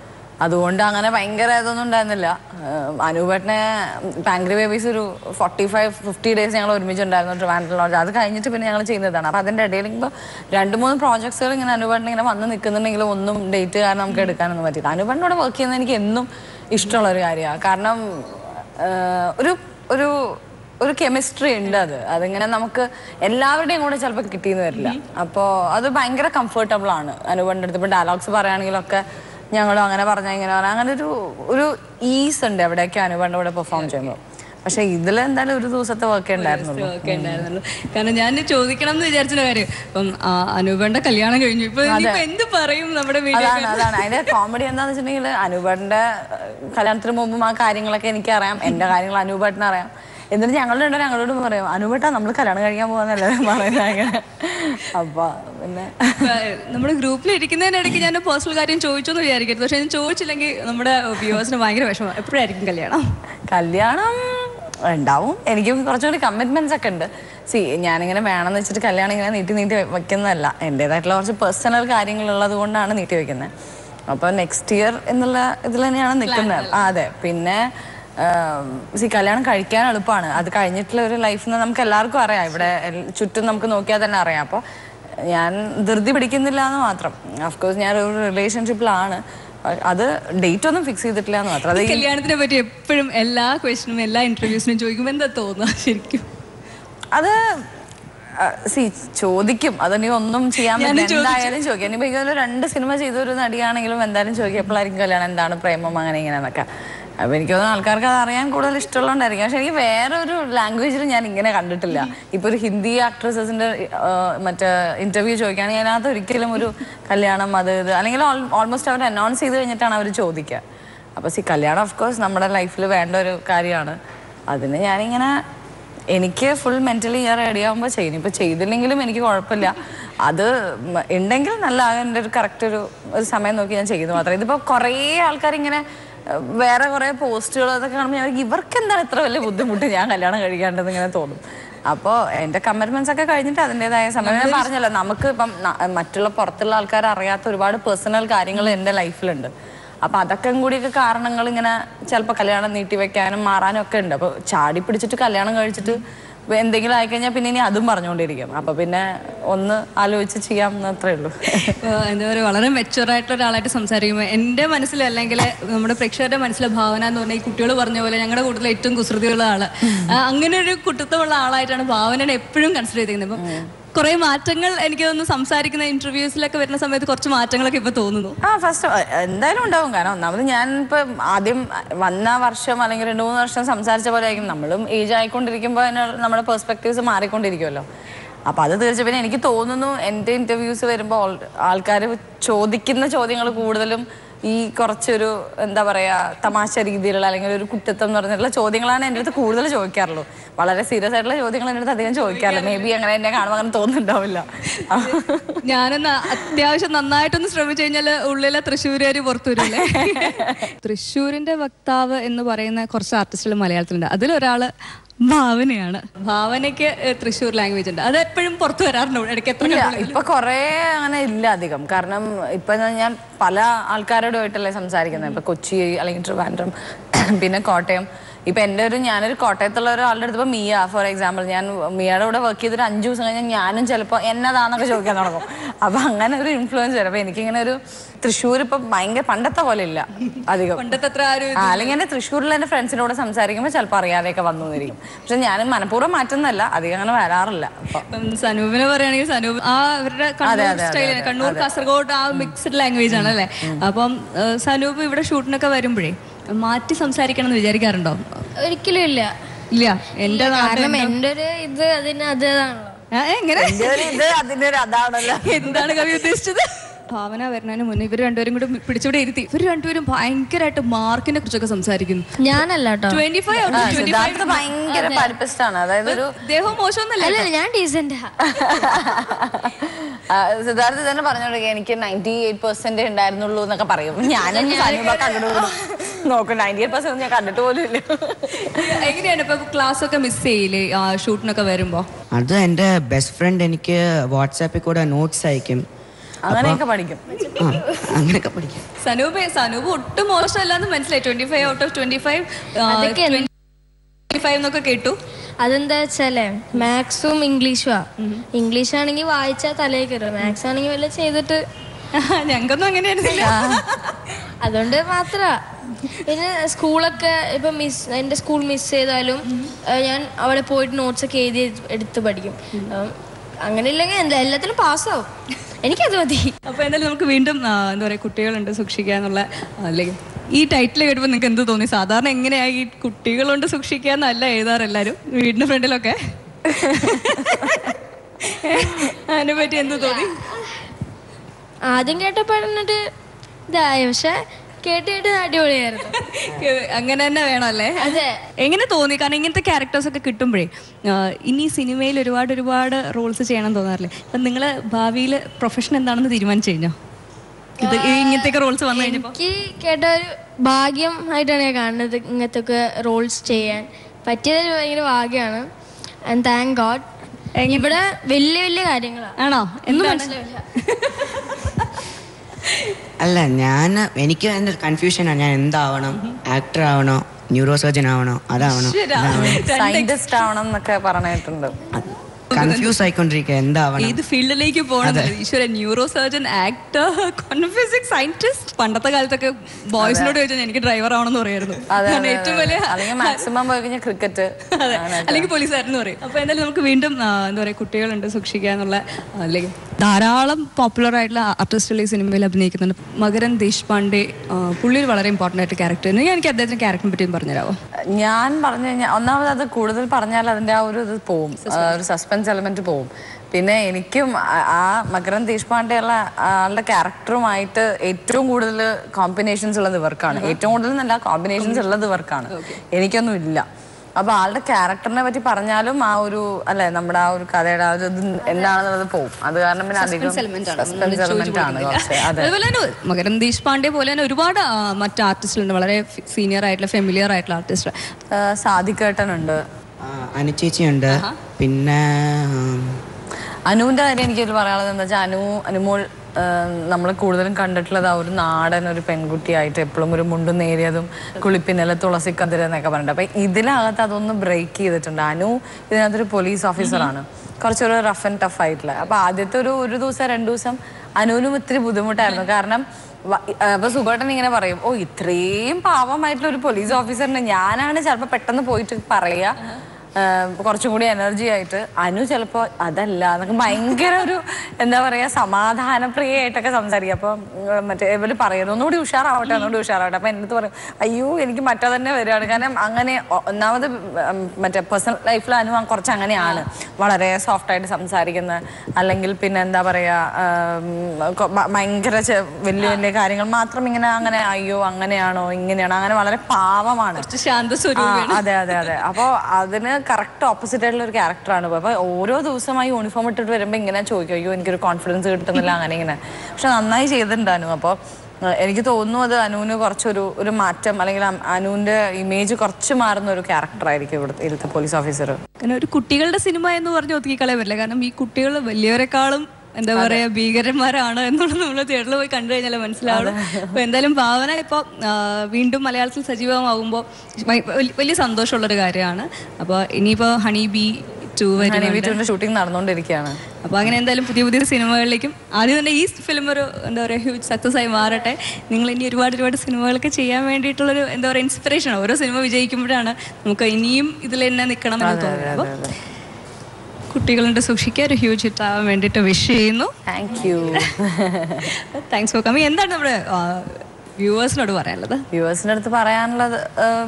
അതുകൊണ്ട് അങ്ങനെ ഭയങ്കര ഇതൊന്നും ഉണ്ടായിരുന്നില്ല ഏഹ് അനൂപേട്ടനെ പാങ്ക്രി ബേബീസ് ഒരു ഫോർട്ടി ഫൈവ് ഫിഫ്റ്റി ഡേയ്സ് ഞങ്ങൾ ഒരുമിച്ചുണ്ടായിരുന്നു ട്രിവാൻഡ്രം ലോഡ്ജ് അത് കഴിഞ്ഞിട്ട് പിന്നെ ഞങ്ങൾ ചെയ്യുന്നതാണ് അപ്പോൾ അതിൻ്റെ ഇടയിൽ ഇപ്പോൾ രണ്ട് മൂന്ന് പ്രോജക്ട്സുകൾ ഇങ്ങനെ അനുപേട്ടൻ ഇങ്ങനെ വന്ന് നിൽക്കുന്നുണ്ടെങ്കിലും ഒന്നും ഡേറ്റ് കാരണം നമുക്ക് എടുക്കാനൊന്നും പറ്റില്ല അനുപേട്ടനോട് വർക്ക് ചെയ്യുന്നത് എനിക്ക് എന്നും ഇഷ്ടമുള്ള ഒരു കാര്യമാണ് കാരണം ഏഹ് ഒരു ഒരു ഒരു കെമിസ്ട്രി ഉണ്ട് അത് അതിങ്ങനെ നമുക്ക് എല്ലാവരുടെയും കൂടെ ചിലപ്പോൾ കിട്ടിയെന്ന് വരില്ല അപ്പോൾ അത് ഭയങ്കര കംഫർട്ടബിൾ ആണ് അനുപേട്ടൻ്റെ അടുത്ത് ഇപ്പോൾ ഡയലോഗ്സ് പറയുകയാണെങ്കിലൊക്കെ ഞങ്ങളും അങ്ങനെ പറഞ്ഞാൽ ഇങ്ങനെ പറഞ്ഞാൽ അങ്ങനെ ഒരു ഒരു ഈസ് ഉണ്ട് എവിടെയൊക്കെ അനുപേട്ടൻ്റെ കൂടെ പെർഫോം ചെയ്യുമ്പോൾ പക്ഷെ ഇതിൽ എന്തായാലും ഒരു ദിവസത്തെ വർക്ക് ഉണ്ടായിരുന്നുള്ളൂ ഒക്കെ ഉണ്ടായിരുന്നുള്ളൂ കാരണം ഞാൻ ചോദിക്കണം എന്ന് വിചാരിച്ചിട്ട് കാര്യം ഇപ്പം ആ, അനൂപേണ്ട കല്യാണം കഴിഞ്ഞു ഇപ്പൊ ഇനിയിപ്പോ എന്ത് പറയും നമ്മുടെ വീട്ടിൽ അതാണ് അതാണ് അതിന്റെ കോമഡി എന്താന്ന് വെച്ചിട്ടുണ്ടെങ്കിൽ അനൂപേട്ടന്റെ കല്യാണത്തിന് മുമ്പും ആ കാര്യങ്ങളൊക്കെ എനിക്കറിയാം എന്റെ കാര്യങ്ങൾ അനൂപേട്ടനെ അറിയാം എന്നിട്ട് ഞങ്ങളുടെ രണ്ടും ഞങ്ങളോട് പറയും അനൂപേട്ടാ നമ്മൾ കല്യാണം കഴിക്കാൻ പോകാന്നല്ലേ പറയുന്നത് അങ്ങനെ അപ്പൊ പിന്നെ നമ്മുടെ ഗ്രൂപ്പിൽ ഇരിക്കുന്നതിനിടയ്ക്ക് ഞാൻ പേഴ്സണൽ കാര്യം ചോദിച്ചു എന്ന് വിചാരിക്കരുത് പക്ഷെ ഞാൻ ചോദിച്ചില്ലെങ്കിൽ നമ്മുടെ വ്യൂവേഴ്സിന് ഭയങ്കര വിഷമം എപ്പോഴായിരിക്കും കല്യാണം കല്യാണം ഉണ്ടാവും എനിക്ക് കുറച്ചുകൂടി കമ്മിറ്റ്മെന്റ്സ് ഒക്കെ ഉണ്ട് സി ഞാനിങ്ങനെ വേണമെന്ന് വെച്ചിട്ട് കല്യാണം ഇങ്ങനെ നീട്ടി നീട്ടി വെക്കുന്നതല്ല എൻ്റെതായിട്ടുള്ള കുറച്ച് പേഴ്സണൽ കാര്യങ്ങളുള്ളത് കൊണ്ടാണ് നീട്ടി വെക്കുന്നത് അപ്പോൾ നെക്സ്റ്റ് ഇയർ എന്നുള്ള ഇതിൽ തന്നെയാണ് നിൽക്കുന്നത് ആ അതെ പിന്നെ സി കല്യാണം കഴിക്കാൻ എളുപ്പമാണ് അത് കഴിഞ്ഞിട്ടുള്ള ഒരു ലൈഫ് നമുക്ക് എല്ലാവർക്കും അറിയാം ഇവിടെ എൽ- ചുറ്റും നമുക്ക് നോക്കിയാൽ തന്നെ അറിയാം അപ്പോൾ ഞാൻ ധൃതി പിടിക്കുന്നില്ല എന്ന് മാത്രം അഫ്കോഴ്സ് ഞാൻ ഒരു റിലേഷൻഷിപ്പിലാണ് അത് ഡേറ്റ് ഒന്നും ഫിക്സ് ചെയ്തിട്ടില്ല എന്ന് മാത്രം അത് ഈ കല്യാണത്തിനെ പറ്റി എപ്പോഴും എല്ലാ ക്വസ്റ്റിനും എല്ലാ ഇന്റർവ്യൂസിനും ചോദിക്കുമ്പോൾ എന്താ തോന്നുക ശരിക്കും അത് സി ചോദിക്കും അതിനി ഒന്നും ചെയ്യാൻ ഞാനും പറ്റില്ല എന്തായാലും ചോദിക്കും ഇനിയിപ്പോ ഇതൊരു രണ്ട് സിനിമ ചെയ്ത ഒരു നടിയാണെങ്കിലും എന്തായാലും ചോദിക്കും എപ്പോഴായിരിക്കും കല്യാണം എന്താണ് പ്രേമം അങ്ങനെ ഇങ്ങനെ എന്നൊക്കെ അപ്പൊ എനിക്ക് തോന്നുന്നു ആൾക്കാർക്ക് അത് അറിയാൻ കൂടുതൽ ഇഷ്ടമുള്ളതുകൊണ്ടായിരിക്കും പക്ഷെ എനിക്ക് വേറെ ഒരു ലാംഗ്വേജിൽ ഞാൻ ഇങ്ങനെ കണ്ടിട്ടില്ല ഇപ്പൊ ഒരു ഹിന്ദി ആക്ട്രസസിന്റെ മറ്റേ ഇന്റർവ്യൂ ചോദിക്കുകയാണെങ്കിൽ അതിനകത്ത് ഒരിക്കലും ഒരു കല്യാണം അത് ഇത് അല്ലെങ്കിൽ ഓൾമോസ്റ്റ് അവർ അനൗൺസ് ചെയ്ത് കഴിഞ്ഞിട്ടാണ് അവർ ചോദിക്കുക അപ്പൊ സി കല്യാണം ഓഫ് കോഴ്സ് നമ്മുടെ ലൈഫിൽ വേണ്ട ഒരു കാര്യമാണ് അതിന് ഞാനിങ്ങനെ എനിക്ക് ഫുൾ മെന്റലി ഞാൻ റെഡി ആകുമ്പോൾ ചെയ്യും ഇപ്പൊ ചെയ്തില്ലെങ്കിലും എനിക്ക് കുഴപ്പമില്ല അത് മ- ഉണ്ടെങ്കിൽ നല്ല എൻ്റെ ഒരു കറക്റ്റ് ഒരു ഒരു സമയം നോക്കി ഞാൻ ചെയ്യുന്നു മാത്രം ഇതിപ്പോ കുറേ ആൾക്കാർ ഇങ്ങനെ ഏഹ്, വേറെ കുറേ പോസ്റ്റുകൾ അതൊക്കെ കാണുമ്പോൾ ഞാൻ വിചാരിക്കും, ഇവർക്ക് എന്താണ് ഇത്ര വലിയ ബുദ്ധിമുട്ട് ഞാൻ കല്യാണം കഴിക്കാണ്ടെന്ന് ഇങ്ങനെ തോന്നും അപ്പോൾ എൻ്റെ കമ്മിറ്റ്മെന്റ്സ് ഒക്കെ കഴിഞ്ഞിട്ട് അതിൻ്റെതായ സമയം ഞാൻ പറഞ്ഞല്ലോ നമുക്ക് ഇപ്പം ന- മറ്റുള്ള പുറത്തുള്ള ആൾക്കാർ അറിയാത്ത ഒരുപാട് പേഴ്സണൽ കാര്യങ്ങൾ എൻ്റെ ലൈഫിലുണ്ട് അപ്പൊ അതൊക്കെ കൂടിയൊക്കെ കാരണങ്ങൾ ഇങ്ങനെ ചിലപ്പോൾ കല്യാണം നീട്ടി വെക്കാനും മാറാനും ഒക്കെ ഉണ്ട് അപ്പൊ ചാടി പിടിച്ചിട്ട് കല്യാണം കഴിച്ചിട്ട് എന്തെങ്കിലും ആയിക്കഴിഞ്ഞാൽ പിന്നെ ഇനി അതും പറഞ്ഞുകൊണ്ടിരിക്കും അപ്പൊ പിന്നെ ഒന്ന് ആലോചിച്ച് ചെയ്യാം എന്നത്രേ ഉള്ളൂ ഇപ്പൊ എന്താ പറയുക വളരെ മെച്ചുവർ ആയിട്ടുള്ള ഒരാളായിട്ട് സംസാരിക്കുമ്പോൾ എൻ്റെ മനസ്സിൽ അല്ലെങ്കിൽ നമ്മുടെ പ്രേക്ഷകരുടെ മനസ്സിലെ ഭാവന എന്ന് പറഞ്ഞാൽ ഈ കുട്ടികൾ പറഞ്ഞ പോലെ ഞങ്ങളുടെ കൂട്ടത്തിൽ ഏറ്റവും കുസൃതിയുള്ള ആള് ആ, അങ്ങനെ ഒരു കുട്ടിത്തമുള്ള ആളായിട്ടാണ് ഭാവനനെ എപ്പോഴും കൺസിഡർ ചെയ്തിരിക്കുന്നത് അപ്പം കുറെ മാറ്റങ്ങൾ എനിക്ക് തോന്നുന്നു സംസാരിക്കുന്ന ഇന്റർവ്യൂസിലൊക്കെ വരുന്ന സമയത്ത് കുറച്ച് മാറ്റങ്ങളൊക്കെ ഇപ്പൊ തോന്നുന്നു ആ ഫസ്റ്റ് എന്തായാലും ഉണ്ടാവും കാരണം ഒന്നാമത് ഞാൻ ഇപ്പൊ ആദ്യം വന്ന വർഷം അല്ലെങ്കിൽ രണ്ട് മൂന്ന് വർഷം സംസാരിച്ച പോലെ ആയിരിക്കും നമ്മളും ഏജ് ആയിക്കൊണ്ടിരിക്കുമ്പോൾ നമ്മുടെ പെർസ്പെക്റ്റീവ്സ് മാറിക്കൊണ്ടിരിക്കുമല്ലോ അപ്പൊ അത് തീർച്ച പിന്നെ എനിക്ക് തോന്നുന്നു എൻ്റെ ഇന്റർവ്യൂസ് വരുമ്പോൾ ആൾക്കാർ ചോദിക്കുന്ന ചോദ്യങ്ങൾ കൂടുതലും ഈ കുറച്ചൊരു എന്താ പറയാ തമാശ രീതിയിലുള്ള അല്ലെങ്കിൽ ഒരു കുറ്റത്വം എന്ന് പറഞ്ഞിട്ടുള്ള ചോദ്യങ്ങളാണ് എൻ്റെ അടുത്ത് കൂടുതൽ ചോദിക്കാറുള്ളൂ വളരെ സീരിയസ് ആയിട്ടുള്ള ചോദ്യങ്ങൾ എൻ്റെ അടുത്ത് അധികം ചോദിക്കാറില്ല മേ ബി അങ്ങനെ എന്നെ കാണുമ്പോൾ അങ്ങനെ തോന്നുന്നുണ്ടാവില്ല ഞാനൊന്ന് അത്യാവശ്യം നന്നായിട്ടൊന്ന് ശ്രമിച്ചു കഴിഞ്ഞാല് ഉള്ളിലെ തൃശ്ശൂരുകാര് പുറത്തു വരില്ലേ തൃശ്ശൂരിന്റെ വക്താവ് എന്ന് പറയുന്ന കുറച്ച് ആർട്ടിസ്റ്റുകൾ മലയാളത്തിലുണ്ട് അതിലൊരാള് ഭാവനയാണ് ഭാവനയ്ക്ക് ഏഹ്, തൃശ്ശൂർ ലാംഗ്വേജ് ഉണ്ട് അത് എപ്പോഴും പുറത്തു വരാറുണ്ട് ഇടയ്ക്ക് എത്ര ഇല്ല കണ്ടുപിടിക്കും. ഇപ്പൊ കൊറേ അങ്ങനെ ഇല്ല അധികം കാരണം ഇപ്പൊ ഞാൻ- ഞാൻ പല ആൾക്കാരോടുമായിട്ടല്ലേ സംസാരിക്കുന്നത് ഇപ്പൊ കൊച്ചി അല്ലെങ്കിൽ ട്രിവാൻഡ്രം പിന്നെ കോട്ടയം ഇപ്പൊ എൻ്റെ ഒരു ഞാനൊരു കോട്ടയത്തുള്ള ഒരാളുടെ അടുത്ത് ഇപ്പൊ മിയ ഫോർ എക്സാമ്പിൾ ഞാൻ മിയയുടെ കൂടെ വർക്ക് ചെയ്തിട്ട് അഞ്ചു ദിവസം കഴിഞ്ഞാൽ ഞാനും ചിലപ്പോൾ എന്നതാന്നൊക്കെ ചോദിക്കാൻ തുടങ്ങും അപ്പൊ അങ്ങനെ ഒരു ഇൻഫ്ലുവൻസ് വരും അപ്പൊ എനിക്കിങ്ങനെ ഒരു തൃശ്ശൂർ ഇപ്പൊ ഭയങ്കര പണ്ടത്തെ പോലെ ഇല്ല അധികം പണ്ടത്തെ അത്ര ആരും ആ, അല്ലെങ്കിൽ എന്റെ തൃശ്ശൂരിൽ എന്റെ ഫ്രണ്ട്സിനോട് സംസാരിക്കുമ്പോൾ ചിലപ്പോൾ അറിയാതെയൊക്കെ വന്നു എന്നിരിക്കും പക്ഷെ ഞാൻ മനഃപൂർവ്വം മാറ്റുന്നതല്ല അധികം അങ്ങനെ വരാറില്ല അപ്പൊ ഇപ്പം സനൂപിനെ പറയുകയാണെങ്കിൽ സനൂപ് ആ അവരുടെ കണ്ണൂർ സ്റ്റൈലിന് കണ്ണൂർ കാസർഗോഡ് ആ മിക്സ്ഡ് ലാംഗ്വേജ് ആണ് അല്ലേ അപ്പം ഏഹ്, സനൂപ് ഇവിടെ ഷൂട്ടിനൊക്കെ വരുമ്പോഴേ മാറ്റി സംസാരിക്കണം എന്ന് വിചാരിക്കാറുണ്ടോ ഒരിക്കലും ഇല്ല ഇല്ല എന്റെ നാട് കാരണം എൻ്റെ ഒരു ഇത് അതിന് അതേതാണല്ലോ ആ, എങ്ങനെ എന്റെ ഒരു ഇത് അതിന്റെ ഒരു അതാണല്ലോ എന്താണ് കവി ഉദ്ദേശിച്ചത് ഭാവന വരുന്നതിന് മുന്നേ ഇവർ രണ്ടുപേരും കൂടി പിടിച്ചോടെ ഇരുത്തി ഇവർ രണ്ടുപേരും ഭയങ്കരമായിട്ട് മാർക്കിനെ കുറിച്ചൊക്കെ സംസാരിക്കുന്നു ഞാനല്ല കേട്ടോ ട്വന്റി ഫൈവ് ആ, സിദ്ധാർത്ഥ് ഭയങ്കര പഠിപ്പിസ്റ്റാണ് അതായത് ഒരു ദേഹം മോശമൊന്നല്ല അല്ല ഞാൻ ഡീസൻ്റാ ആ, സിദ്ധാർത്ഥ് തന്നെ പറഞ്ഞോണ്ടിരിക്കുക എനിക്ക് നയൻറ്റി എയ്റ്റ് പെർസെന്റ് ഉണ്ടായിരുന്നുള്ളൂ എന്നൊക്കെ പറയും ഞാനും സനൂപ കണ്ടിട്ട് നോക്കും നയൻറ്റി എയ്റ്റ് പെർസെന്റ് ഞാൻ കണ്ടിട്ട് പോലും ഇല്ല എങ്ങനെയാണ് ഇപ്പൊ ക്ലാസ് ഒക്കെ മിസ് ചെയ്യില്ലേ ആ ഷൂട്ടിനൊക്കെ വരുമ്പോ അത് എൻ്റെ ബെസ്റ്റ് ഫ്രണ്ട് എനിക്ക് വാട്സാപ്പിൽ കൂടെ നോട്ട്സ് അയക്കും അങ്ങനെയൊക്കെ പഠിക്കും ആ അങ്ങനെയൊക്കെ പഠിക്കാം സനൂപ് സനൂപ് ഒട്ടും മോശമല്ലാന്ന് മനസ്സിലായി twenty five out of twenty five അതൊക്കെ എന്ത്- ട്വന്റി ഫൈവ് എന്നൊക്കെ കേട്ടു അതെന്താ വെച്ചാലേ മാത്സും ഇംഗ്ലീഷും ആ ഇംഗ്ലീഷ് ആണെങ്കിൽ വായിച്ചാൽ തലയിൽ കയറും മാത്സ് ആണെങ്കിൽ വല്ല ചെയ്തിട്ട് ഞങ്ങൾക്കൊന്നും അങ്ങനെയായിരുന്നില്ല അതുകൊണ്ട് മാത്രമാ പിന്നെ സ്കൂളൊക്കെ ഇപ്പൊ മിസ് എൻ്റെ സ്കൂൾ മിസ് ചെയ്താലും ഏഹ്, ഞാൻ അവിടെ പോയിട്ട് നോട്ട്സ് ഒക്കെ എഴുതി എടുത്ത് പഠിക്കും അപ്പം അങ്ങനെ ഇല്ലെങ്കിൽ എന്താ എല്ലാത്തിലും പാസ്സാവും എനിക്കത് മതി അപ്പൊ എന്തായാലും നമുക്ക് വീണ്ടും ആ, എന്താ പറയാ കുട്ടികളുണ്ട് സൂക്ഷിക്കുക എന്നുള്ള അല്ലെങ്കിൽ ഈ ടൈറ്റിൽ കേട്ടപ്പോൾ നിങ്ങൾക്ക് എന്ത് തോന്നി സാധാരണ എങ്ങനെയാ ഈ കുട്ടികളുണ്ട് സൂക്ഷിക്കുക എന്നല്ല എഴുതാറ് എല്ലാവരും വീടിന്റെ ഫ്രണ്ടിലൊക്കെ അതിനെ പറ്റി എന്ത് തോന്നി ആദ്യം കേട്ടപ്പോൾ എന്നിട്ട് ഇതായി പക്ഷെ കേട്ട് കേട്ട് അടിപൊളിയായിരുന്നു അങ്ങനെ തന്നെ വേണമല്ലേ അതെ എങ്ങനെ തോന്നി കാരണം ഇങ്ങനത്തെ ക്യാരക്ടേഴ്സ് ഒക്കെ കിട്ടുമ്പോഴേ ആ, ഇനി സിനിമയിൽ ഒരുപാട് ഒരുപാട് റോൾസ് ചെയ്യണം തോന്നാറില്ലേ അപ്പം നിങ്ങൾ ഭാവിയിൽ പ്രൊഫഷൻ എന്താണെന്ന് തീരുമാനിച്ചു കഴിഞ്ഞോ ഇത് ഈ ഇങ്ങനത്തെ റോൾസ് വന്നു കഴിഞ്ഞപ്പോൾ എനിക്ക് കേട്ട ഒരു ഭാഗ്യം ആയിട്ടാണ് ഞാൻ കാണുന്നത് ഇങ്ങനത്തെ ഒക്കെ റോൾസ് ചെയ്യാൻ പറ്റിയത് ഭയങ്കര ഭാഗ്യമാണ് ആൻഡ് താങ്ക് ഗോഡ് ഇവിടെ വലിയ വലിയ കാര്യങ്ങളാണ് ആണോ ഒന്നും എന്താണ് മനസ്സിലാവില്ല അല്ല ഞാൻ എനിക്ക് എൻ്റെ കൺഫ്യൂഷനാണ് ഞാൻ എന്താവണം ആക്ടർ ആവണോ ന്യൂറോ സർജൻ ആവണോ അതാവണോ സയന്റിസ്റ്റ് ആവണം എന്നൊക്കെ പറഞ്ഞിട്ടുണ്ട് കൺഫ്യൂസ് ആയിക്കൊണ്ടിരിക്കുക എന്താവണം ഏത് ഫീൽഡിലേക്ക് പോകണം ഈശ്വര ന്യൂറോ സർജൻ ആക്ടർ കോൺഫിസിക് സയന്റിസ്റ്റ് പണ്ടത്തെ കാലത്തൊക്കെ ബോയ്സിനോട് ചോദിച്ചാൽ എനിക്ക് ഡ്രൈവർ ആവണമെന്ന് പറയായിരുന്നു അതെ കാരണം ഏറ്റവും വലിയ അല്ലെങ്കിൽ മാക്സിമം പോയി കഴിഞ്ഞാൽ ക്രിക്കറ്റ് അതെ അല്ലെങ്കിൽ പോലീസുകാരെന്ന് പറയും അപ്പൊ എന്തായാലും നമുക്ക് വീണ്ടും ആ, എന്താ പറയാ കുട്ടികളുണ്ട് സൂക്ഷിക്കുക എന്നുള്ള ആ, അല്ലെങ്കിൽ ധാരാളം പോപ്പുലർ ആയിട്ടുള്ള ആർട്ടിസ്റ്റുകൾ ഈ സിനിമയിൽ അഭിനയിക്കുന്നുണ്ട് മകരൻ ദേശ്പാണ്ഡെ ആ, പുള്ളി ഒരു വളരെ ഇമ്പോർട്ടൻ്റ് ആയിട്ട് ക്യാരക്ടർ എനിക്ക് അദ്ദേഹത്തിന്റെ ക്യാരക്ടറിനെ പറ്റി ഒന്ന് പറഞ്ഞുതരാമോ ഞാൻ പറഞ്ഞു കഴിഞ്ഞാൽ ഒന്നാമത് അത് കൂടുതൽ പറഞ്ഞാൽ അതിന്റെ ആ ഒരു ഇത് പോവും ആ, ഒരു സസ്പെൻസ് എലമെന്റ് പോവും പിന്നെ എനിക്കും ആ- ആ മകരൻ ദേശ്പാണ്ഡെയുള്ള ആളുടെ ക്യാരക്ടറുമായിട്ട് ഏറ്റവും കൂടുതൽ കോമ്പിനേഷൻസ് ഉള്ളത് ഇവർക്കാണ് ഏറ്റവും കൂടുതൽ നല്ല കോമ്പിനേഷൻസ് ഉള്ളത് ഇവർക്കാണ് എനിക്കൊന്നും ഇല്ല അപ്പൊ ആളുടെ ക്യാരക്ടറിനെ പറ്റി പറഞ്ഞാലും ആ ഒരു അല്ലെ നമ്മുടെ ആ ഒരു കഥയുടെ ആ ഒരു ഇത് എന്താണെന്നുള്ളത് പോവും അത് കാരണം പിന്നെ അധികം സസ്പെൻസ് എലമെന്റ് ആണ് കുറച്ച് അതെ അതുപോലെ തന്നെ മകരൻ ദേശ്പാണ്ഡെ പോലെ തന്നെ ഒരുപാട് ആ, മറ്റ് ആർട്ടിസ്റ്റുകളുണ്ട് വളരെ സീനിയർ ആയിട്ടുള്ള ഫെമിലിയർ ആയിട്ടുള്ള ആർട്ടിസ്റ്റ് ആ, സാദിക്കേട്ടനുണ്ട് ആ, അനുചേച്ചിയുണ്ട് പിന്നെ ഉം, അനുവിന്റെ കാര്യം എനിക്കൊരു പറയാനുള്ളത് എന്താ വെച്ചാൽ അനു അനുമോൾ നമ്മൾ കൂടുതലും കണ്ടിട്ടുള്ളത് ആ ഒരു നാടൻ ഒരു പെൺകുട്ടിയായിട്ട് എപ്പോഴും ഒരു മുണ്ടും നേരിയതും കുളിപ്പിന്നല തുളസിക്കതിര എന്നൊക്കെ പറഞ്ഞിട്ട് അപ്പൊ ഇതിനകത്ത് അതൊന്ന് ബ്രേക്ക് ചെയ്തിട്ടുണ്ട് അനു ഇതിനകത്തൊരു പോലീസ് ഓഫീസറാണ് കുറച്ചൊരു റഫ് ആൻഡ് ടഫ് ആയിട്ടുള്ള അപ്പൊ ആദ്യത്തെ ഒരു ഒരു ദിവസം രണ്ടു ദിവസം അനുവിനും ഇത്തിരി ബുദ്ധിമുട്ടായിരുന്നു കാരണം വ- അപ്പൊ സുഖേട്ടൻ ഇങ്ങനെ പറയും ഓ ഇത്രയും പാവമായിട്ടുള്ള ഒരു പോലീസ് ഓഫീസറിന് ഞാനാണ് ചിലപ്പോ പെട്ടെന്ന് പോയിട്ട് പറയാ ഏഹ് കുറച്ചും കൂടി എനർജി ആയിട്ട് അനു ചിലപ്പോ അതല്ല എന്നൊക്കെ ഭയങ്കര ഒരു എന്താ പറയാ സമാധാനപ്രിയായിട്ടൊക്കെ സംസാരിക്കും അപ്പൊ ഉം, മറ്റേ ഇവര് പറയുന്നു ഒന്നുകൂടി ഉഷാറാവട്ടെ ഒന്നുകൂടി ഉഷാറാവട്ടെ അപ്പൊ എന്റെ അടുത്ത് പറയും അയ്യോ എനിക്ക് മറ്റേ തന്നെ വരികയാണ് കാരണം അങ്ങനെ ഒ- ഒന്നാമത് ഉം, മറ്റേ പേഴ്സണൽ ലൈഫിൽ അനു കുറച്ച് അങ്ങനെയാണ് വളരെ സോഫ്റ്റ് ആയിട്ട് സംസാരിക്കുന്ന അല്ലെങ്കിൽ പിന്നെ എന്താ പറയാ ഉം, കൊ- ഭ- ഭയങ്കര ചെ- വലിയ വലിയ കാര്യങ്ങൾ മാത്രം ഇങ്ങനെ അങ്ങനെ അയ്യോ അങ്ങനെയാണോ ഇങ്ങനെയാണോ അങ്ങനെ വളരെ പാവമാണ് കുറച്ച് ശാന്ത ആ, സ്വരൂപമാണ് അതെ അതെ അതെ അപ്പൊ അതിന് കറക്റ്റ് ഓപ്പോസിറ്റ് ആയിട്ടുള്ള ഒരു ക്യാരക്ടറാണ് അപ്പൊ ഓരോ ദിവസമായി യൂണിഫോം ഇട്ടിട്ട് വരുമ്പോ ഇങ്ങനെ ചോദിക്കും അയ്യോ എനിക്കൊരു കോൺഫിഡൻസ് കിട്ടുന്നില്ല അങ്ങനെ ഇങ്ങനെ പക്ഷെ നന്നായി ചെയ്തിട്ടുണ്ടായിരുന്നു അപ്പോൾ എനിക്ക് തോന്നുന്നു അത് അനുവിന് കുറച്ചൊരു ഒരു മാറ്റം അല്ലെങ്കിൽ അം- അനുവിന്റെ ഇമേജ് കുറച്ച് മാറുന്ന ഒരു ക്യാരക്ടർ ആയിരിക്കും ഇവിടുത്തെ ഇവിടുത്തെ പോലീസ് ഓഫീസർ കാരണം ഒരു കുട്ടികളുടെ സിനിമ എന്ന് പറഞ്ഞ് ഒതുക്കിക്കളയാൻ പറ്റില്ല കാരണം ഈ കുട്ടികൾ വലിയവരെക്കാളും എന്താ പറയാ ഭീകരന്മാരാണ് എന്നുള്ളത് നമ്മൾ തിയേറ്ററിൽ പോയി കണ്ടു കഴിഞ്ഞാൽ മനസ്സിലാവും അപ്പൊ എന്തായാലും ഭാവന ഇപ്പൊ ആ, വീണ്ടും മലയാളത്തിൽ സജീവമാകുമ്പോൾ വലിയ സന്തോഷമുള്ളൊരു കാര്യമാണ് അപ്പോൾ ഇനിയിപ്പോ ഹണി ബി ടു വരുന്നുണ്ട് വീട്ടിന്റെ ഷൂട്ടിംഗ് നടന്നുകൊണ്ടിരിക്കുകയാണ് അപ്പോൾ അങ്ങനെ എന്തായാലും പുതിയ പുതിയ സിനിമകളിലേക്കും ആദ്യം തന്നെ ഈ ഫിലിം ഒരു എന്താ പറയുക ഹ്യൂജ് സക്സസ് ആയി മാറട്ടെ നിങ്ങൾ ഇനി ഒരുപാട് ഒരുപാട് സിനിമകളൊക്കെ ചെയ്യാൻ വേണ്ടിയിട്ടുള്ളൊരു എന്താ പറയുക ഇൻസ്പിറേഷൻ ഓരോ സിനിമ വിജയിക്കുമ്പോഴാണ് നമുക്ക് ഇനിയും ഇതിൽ തന്നെ നിൽക്കണം എന്ന് തോന്നുന്നത് അപ്പോൾ കുട്ടികളുണ്ട് സൂക്ഷിക്കുക ഒരു ഹ്യൂജ് ഹിറ്റ് ആവാൻ വേണ്ടിയിട്ട് വിഷ് ചെയ്യുന്നു thank you thanks for coming എന്താണ് നമ്മുടെ വ്യൂവേഴ്സിനോട് പറയാനുള്ളത് വ്യൂവേഴ്സിന്റെ അടുത്ത് പറയാനുള്ളത് ഏഹ്,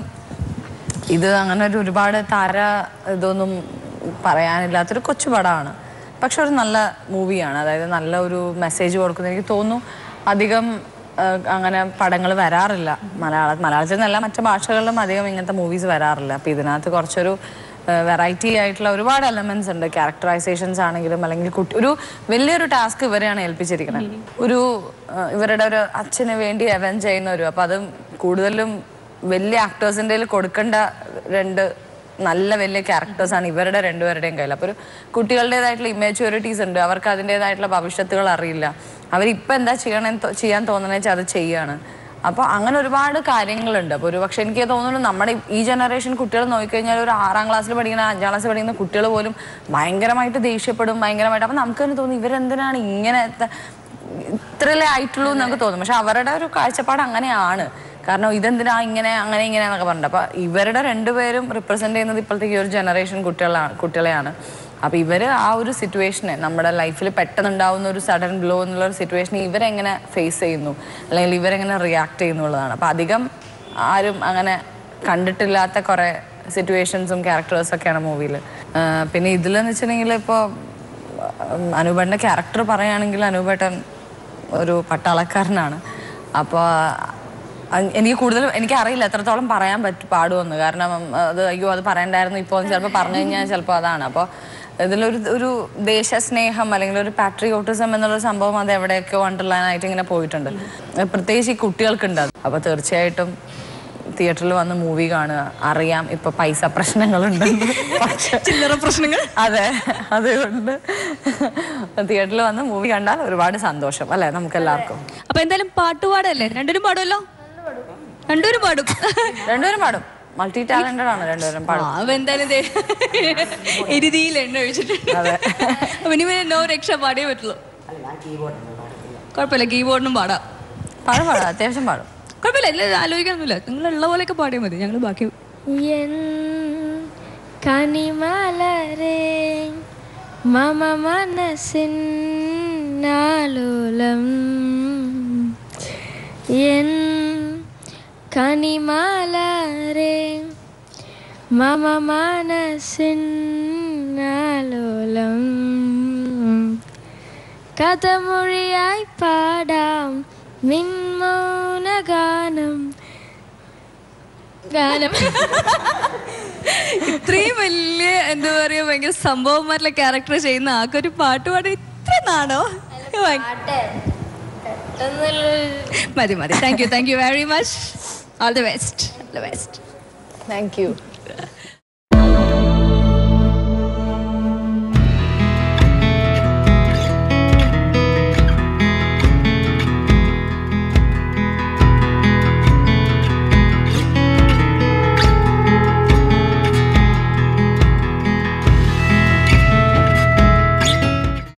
ഇത് അങ്ങനെ ഒരു ഒരുപാട് താര ഇതൊന്നും പറയാനില്ലാത്തൊരു കൊച്ചു പടമാണ് പക്ഷെ ഒരു നല്ല മൂവിയാണ് അതായത് നല്ല ഒരു മെസ്സേജ് കൊടുക്കുന്നത് എനിക്ക് തോന്നുന്നു അധികം ഏഹ്, അങ്ങനെ പടങ്ങൾ വരാറില്ല മലയാള മലയാളത്തിൽ നിന്നല്ല മറ്റു ഭാഷകളിലും അധികം ഇങ്ങനത്തെ മൂവീസ് വരാറില്ല അപ്പം ഇതിനകത്ത് കുറച്ചൊരു വെറൈറ്റി ആയിട്ടുള്ള ഒരുപാട് എലമെന്റ്സ് ഉണ്ട് ക്യാരക്ടറൈസേഷൻസ് ആണെങ്കിലും അല്ലെങ്കിൽ കുട്ടി ഒരു വലിയൊരു ടാസ്ക് ഇവരെയാണ് ഏൽപ്പിച്ചിരിക്കുന്നത് ഒരു ഏഹ്, ഇവരുടെ ഒരു അച്ഛന് വേണ്ടി അവൻ ചെയ്യുന്ന ഒരു അപ്പൊ അത് കൂടുതലും വലിയ ആക്ടേഴ്സിൻ്റെ കൊടുക്കേണ്ട രണ്ട് നല്ല വലിയ ക്യാരക്ടേഴ്സാണ് ഇവരുടെ രണ്ടുപേരുടെയും കയ്യിൽ അപ്പോൾ ഒരു കുട്ടികളുടേതായിട്ടുള്ള ഇമ്മേച്യൂരിറ്റീസ് ഉണ്ട് അവർക്ക് അതിൻ്റെതായിട്ടുള്ള ഭവിഷ്യത്തുകൾ അറിയില്ല അവരിപ്പോൾ എന്താ ചെയ്യണേ ചെയ്യാൻ തോന്നണേ വെച്ചാൽ അത് ചെയ്യാണ് അപ്പോൾ അങ്ങനെ ഒരുപാട് കാര്യങ്ങളുണ്ട് അപ്പോൾ ഒരു പക്ഷെ എനിക്ക് തോന്നുന്നു നമ്മുടെ ഈ ജനറേഷൻ കുട്ടികൾ നോക്കിക്കഴിഞ്ഞാൽ ഒരു ആറാം ക്ലാസ്സിൽ പഠിക്കുന്ന അഞ്ചാം ക്ലാസ്സിൽ പഠിക്കുന്ന കുട്ടികൾ പോലും ഭയങ്കരമായിട്ട് ദേഷ്യപ്പെടും ഭയങ്കരമായിട്ട് അപ്പം നമുക്ക് തന്നെ തോന്നും ഇവരെന്തിനാണ് ഇങ്ങനെ ത- ഇത്രയല്ലേ ആയിട്ടുള്ളൂ എന്ന് നമുക്ക് തോന്നും പക്ഷെ അവരുടെ ഒരു കാഴ്ചപ്പാട് അങ്ങനെയാണ് കാരണം ഇതെന്തിനാ ഇങ്ങനെ അങ്ങനെ ഇങ്ങനെ എന്നൊക്കെ പറഞ്ഞിട്ട് അപ്പൊ ഇവരുടെ രണ്ടുപേരും റിപ്രസെന്റ് ചെയ്യുന്നത് ഇപ്പോഴത്തെ ഈ ഒരു ജനറേഷൻ കുട്ടികളാണ് കുട്ടികളെയാണ് അപ്പൊ ഇവര് ആ ഒരു സിറ്റുവേഷനെ നമ്മുടെ ലൈഫിൽ പെട്ടെന്നുണ്ടാവുന്ന ഒരു സഡൻ ബ്ലോ എന്നുള്ള ഒരു സിറ്റുവേഷനെ ഇവരെങ്ങനെ ഫേസ് ചെയ്യുന്നു അല്ലെങ്കിൽ ഇവരെങ്ങനെ റിയാക്ട് ചെയ്യുന്നു എന്നുള്ളതാണ് അപ്പൊ അധികം ആരും അങ്ങനെ കണ്ടിട്ടില്ലാത്ത കുറെ സിറ്റുവേഷൻസും ക്യാരക്ടേഴ്സും ഒക്കെയാണ് മൂവിയിൽ പിന്നെ ഇതിലെന്ന് വെച്ചിട്ടുണ്ടെങ്കിൽ ഇപ്പോൾ അനൂപേട്ടൻ്റെ ക്യാരക്ടർ പറയുകയാണെങ്കിൽ അനൂപേട്ടൻ ഒരു പട്ടാളക്കാരനാണ് അപ്പോൾ എനിക്ക് കൂടുതൽ എനിക്ക് അറിയില്ല എത്രത്തോളം പറയാൻ പറ്റും പാടുമെന്ന് കാരണം ഉം, അത് അയ്യോ അത് പറയണ്ടായിരുന്നു ഇപ്പോൾ ചിലപ്പോൾ പറഞ്ഞു കഴിഞ്ഞാൽ ചിലപ്പോൾ അതാണ് അപ്പോൾ ഇതിലൊരു ഒരു ദേശസ്നേഹം അല്ലെങ്കിൽ ഒരു പാട്രിയോട്ടിസം എന്നുള്ള സംഭവം അത് എവിടെയൊക്കെയോ അണ്ടർലൈനായിട്ട് ഇങ്ങനെ പോയിട്ടുണ്ട് അത് പ്രത്യേകിച്ച് ഈ കുട്ടികൾക്കുണ്ട് അത് അപ്പോൾ തീർച്ചയായിട്ടും തിയേറ്ററിൽ വന്ന് മൂവി കാണുക അറിയാം ഇപ്പൊ പൈസ പ്രശ്നങ്ങളുണ്ട് പക്ഷേ ചില്ലറ പ്രശ്നങ്ങൾ അതെ അതുകൊണ്ട് തിയേറ്ററിൽ വന്ന് മൂവി കണ്ടാൽ ഒരുപാട് സന്തോഷം അല്ലെ നമുക്ക് എല്ലാവർക്കും അപ്പൊ എന്തായാലും പാട്ടുപാടല്ലേ രണ്ടുപേരും പാടുമല്ലോ രണ്ടുപേരും പാടും രണ്ടുപേരും പാടും മൾട്ടി ടാലന്റഡ് ആണ് രണ്ടുപേരും ആ, പാടും അപ്പൊ എന്തായാലും ദേ എരുതിയിൽ എണ്ണ ഒഴിച്ചിട്ടുണ്ട് അതെ. അപ്പൊ ഇനി പിന്നെ നോ രക്ഷ പാടിയേ പറ്റുള്ളൂ കുഴപ്പമില്ല കീബോർഡിനും പാടാം പാടും പാടും അത്യാവശ്യം പാടും കുഴപ്പമില്ല ഇല്ല ആലോചിക്കാനൊന്നുമില്ല നിങ്ങൾ ഉള്ള പോലെയൊക്കെ പാടിയാൽ മതി ഞങ്ങൾ ബാക്കി എൻ കനിമലരേ മമ മനസ്സിൻ ആലോലം എൻ കനിമലരേ മമ മനസ്സിൻ ആലോലം കഥമൊഴിയായി പാടാം മിൻമൗന ഗാനം ഗാനം ഇത്രയും വലിയ എന്താ പറയാ ഭയങ്കര സംഭവന്മാരിലെ ക്യാരക്ടർ ചെയ്യുന്ന ആൾക്കൊരു പാട്ട് പാടി ഇത്ര നാണോ മതി മതി thank you thank you very much all the best all the best thank U